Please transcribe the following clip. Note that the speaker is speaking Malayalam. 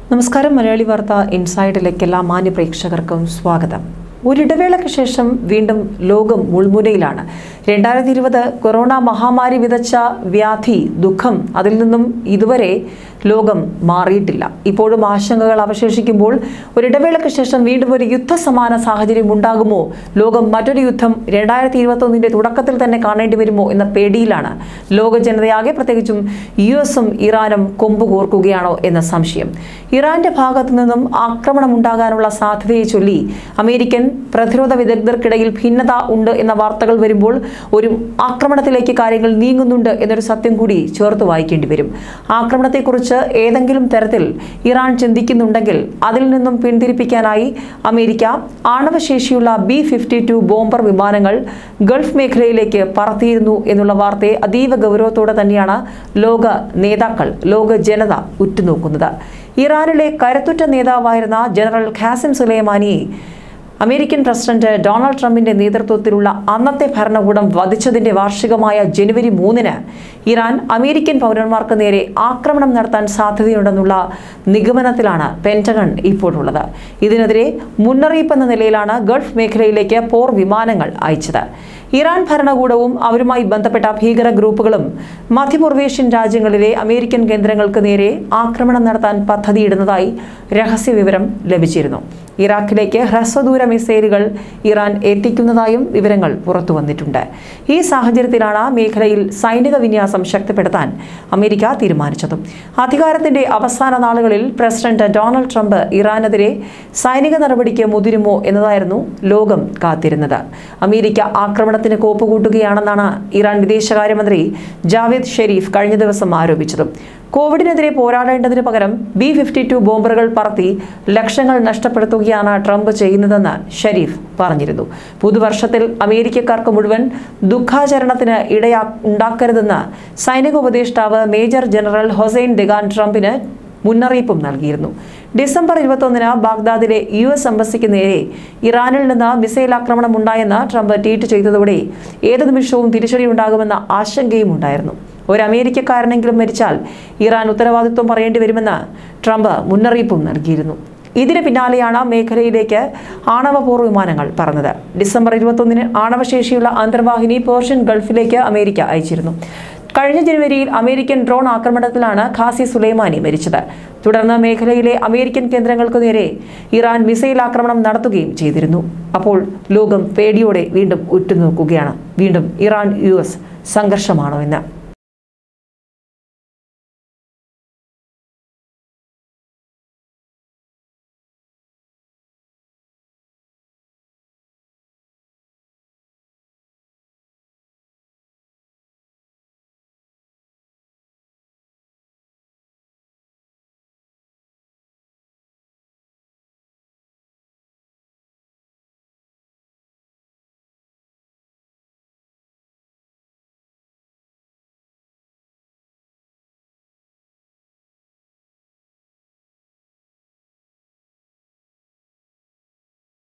നമസ്കാരം മലയാളി വാർത്ത ഇൻസൈഡിലേക്ക് എല്ലാ മാന്യ പ്രേക്ഷകർക്കും സ്വാഗതം ഒരിടവേളയ്ക്ക് ശേഷം വീണ്ടും ലോകം മുൾമുനയിലാണ് രണ്ടായിരത്തി ഇരുപത് കൊറോണ മഹാമാരി വിതച്ച വ്യാധി ദുഃഖം അതിൽ നിന്നും ഇതുവരെ ലോകം മാറിയിട്ടില്ല ഇപ്പോഴും ആശങ്കകൾ അവശേഷിക്കുമ്പോൾ ഒരിടവേളയ്ക്ക് ശേഷം വീണ്ടും ഒരു യുദ്ധസമാന സാഹചര്യം ഉണ്ടാകുമോ ലോകം മറ്റൊരു യുദ്ധം രണ്ടായിരത്തി ഇരുപത്തൊന്നിന്റെ തുടക്കത്തിൽ തന്നെ കാണേണ്ടി വരുമോ എന്ന പേടിയിലാണ് ലോക ജനതയാകെ പ്രത്യേകിച്ചും യു എസും ഇറാനും കൊമ്പ് കോർക്കുകയാണോ എന്ന സംശയം ഇറാന്റെ ഭാഗത്തു നിന്നും ആക്രമണം ഉണ്ടാകാനുള്ള സാധ്യതയെ ചൊല്ലി അമേരിക്കൻ പ്രതിരോധ വിദഗ്ധർക്കിടയിൽ ഭിന്നത ഉണ്ട് എന്ന വാർത്തകൾ വരുമ്പോൾ ഒരു ആക്രമണത്തിലേക്ക് കാര്യങ്ങൾ നീങ്ങുന്നുണ്ട് എന്നൊരു സത്യം കൂടി ചേർത്ത് വായിക്കേണ്ടി വരും ആക്രമണത്തെക്കുറിച്ച് ഏതെങ്കിലും തരത്തിൽ ഇറാൻ ചിന്തിക്കുന്നുണ്ടെങ്കിൽ അതിൽ നിന്നും പിന്തിരിപ്പിക്കാനായി അമേരിക്ക ആണവശേഷിയുള്ള ബി ഫിഫ്റ്റി ടു ബോംബർ വിമാനങ്ങൾ ഗൾഫ് മേഖലയിലേക്ക് പറത്തിയിരുന്നു എന്നുള്ള വാർത്തയെ അതീവ ഗൗരവത്തോടെ തന്നെയാണ് ലോക നേതാക്കൾ ലോക ജനത ഉറ്റുനോക്കുന്നത് ഇറാനിലെ കരുത്തുറ്റ നേതാവായിരുന്ന ജനറൽ ഖാസിം സുലൈമാനിയെ അമേരിക്കൻ പ്രസിഡന്റ് ഡൊണാൾഡ് ട്രംപിന്റെ നേതൃത്വത്തിലുള്ള അന്നത്തെ ഭരണകൂടം വധിച്ചതിന്റെ വാർഷികമായ ജനുവരി മൂന്നിന് ഇറാൻ അമേരിക്കൻ പൗരന്മാർക്ക് നേരെ ആക്രമണം നടത്താൻ സാധ്യതയുണ്ടെന്നുള്ള നിഗമനത്തിലാണ് പെന്റഗൺ ഇപ്പോഴുള്ളത് ഇതിനെതിരെ മുന്നറിയിപ്പ് എന്ന നിലയിലാണ് ഗൾഫ് മേഖലയിലേക്ക് പോർ വിമാനങ്ങൾ അയച്ചത് ഇറാൻ ഭരണകൂടവും അവരുമായി ബന്ധപ്പെട്ട ഭീകര ഗ്രൂപ്പുകളും മധ്യപൂർവേഷ്യൻ രാജ്യങ്ങളിലെ അമേരിക്കൻ കേന്ദ്രങ്ങൾക്ക് നേരെ ആക്രമണം നടത്താൻ പദ്ധതിയിടുന്നതായി രഹസ്യവിവരം ലഭിച്ചിരുന്നു ഇറാഖിലേക്ക് ഹ്രസ്വദൂര മിസൈലുകൾ ഇറാൻ എത്തിക്കുന്നതായും വിവരങ്ങൾ പുറത്തു വന്നിട്ടുണ്ട് ഈ സാഹചര്യത്തിലാണ് മേഖലയിൽ സൈനിക വിന്യാസം ശക്തിപ്പെടുത്താൻ അമേരിക്ക തീരുമാനിച്ചതും അധികാരത്തിന്റെ അവസാന നാളുകളിൽ പ്രസിഡന്റ് ഡൊണാൾഡ് ട്രംപ് ഇറാനെതിരെ സൈനിക നടപടിക്ക് മുതിരുമോ എന്നതായിരുന്നു ലോകം കാത്തിരുന്നത് അമേരിക്ക ആക്രമണത്തിന് കോപ്പുകൂട്ടുകയാണെന്നാണ് ഇറാൻ വിദേശകാര്യമന്ത്രി ജാവേദ് ഷെരീഫ് കഴിഞ്ഞ ദിവസം ആരോപിച്ചതും കോവിഡിനെതിരെ പോരാടേണ്ടതിന് പകരം ബി ഫിഫ്റ്റി ടു ബോംബറുകൾ പറത്തി ലക്ഷങ്ങൾ നഷ്ടപ്പെടുത്തുകയാണ് ട്രംപ് ചെയ്യുന്നതെന്ന് ഷെരീഫ് പറഞ്ഞിരുന്നു പുതുവർഷത്തിൽ അമേരിക്കക്കാർക്ക് മുഴുവൻ ദുഃഖാചരണത്തിന് ഇടയാ ഉണ്ടാക്കരുതെന്ന് സൈനിക ഉപദേഷ്ടാവ് മേജർ ജനറൽ ഹൊസൈൻ ഡെഗാൻ ട്രംപിന് മുന്നറിയിപ്പും നൽകിയിരുന്നു ഡിസംബർ ഇരുപത്തൊന്നിന് ബാഗ്ദാദിലെ യു എസ് എംബസിക്ക് നേരെ ഇറാനിൽ നിന്ന് മിസൈൽ ആക്രമണം ഉണ്ടായെന്ന് ട്രംപ് ട്വീറ്റ് ചെയ്തതോടെ ഏത് നിമിഷവും തിരിച്ചടിയുണ്ടാകുമെന്ന ആശങ്കയും ഉണ്ടായിരുന്നു ഒരു അമേരിക്കക്കാരനെങ്കിലും മരിച്ചാൽ ഇറാൻ ഉത്തരവാദിത്വം പറയേണ്ടി വരുമെന്ന് ട്രംപ് മുന്നറിയിപ്പും നൽകിയിരുന്നു ഇതിന് പിന്നാലെയാണ് മേഖലയിലേക്ക് ആണവപൂർവ്വ വിമാനങ്ങൾ പറന്നത് ഡിസംബർ ഇരുപത്തൊന്നിന് ആണവശേഷിയുള്ള അന്തർവാഹിനി പേർഷ്യൻ ഗൾഫിലേക്ക് അമേരിക്ക അയച്ചിരുന്നു കഴിഞ്ഞ ജനുവരിയിൽ അമേരിക്കൻ ഡ്രോൺ ആക്രമണത്തിലാണ് ഖാസി സുലൈമാനി മരിച്ചത് തുടർന്ന് മേഖലയിലെ അമേരിക്കൻ കേന്ദ്രങ്ങൾക്ക് നേരെ ഇറാൻ മിസൈൽ ആക്രമണം നടത്തുകയും ചെയ്തിരുന്നു അപ്പോൾ ലോകം പേടിയോടെ വീണ്ടും ഉറ്റുനോക്കുകയാണ് വീണ്ടും ഇറാൻ യു എസ് സംഘർഷമാണോ എന്ന്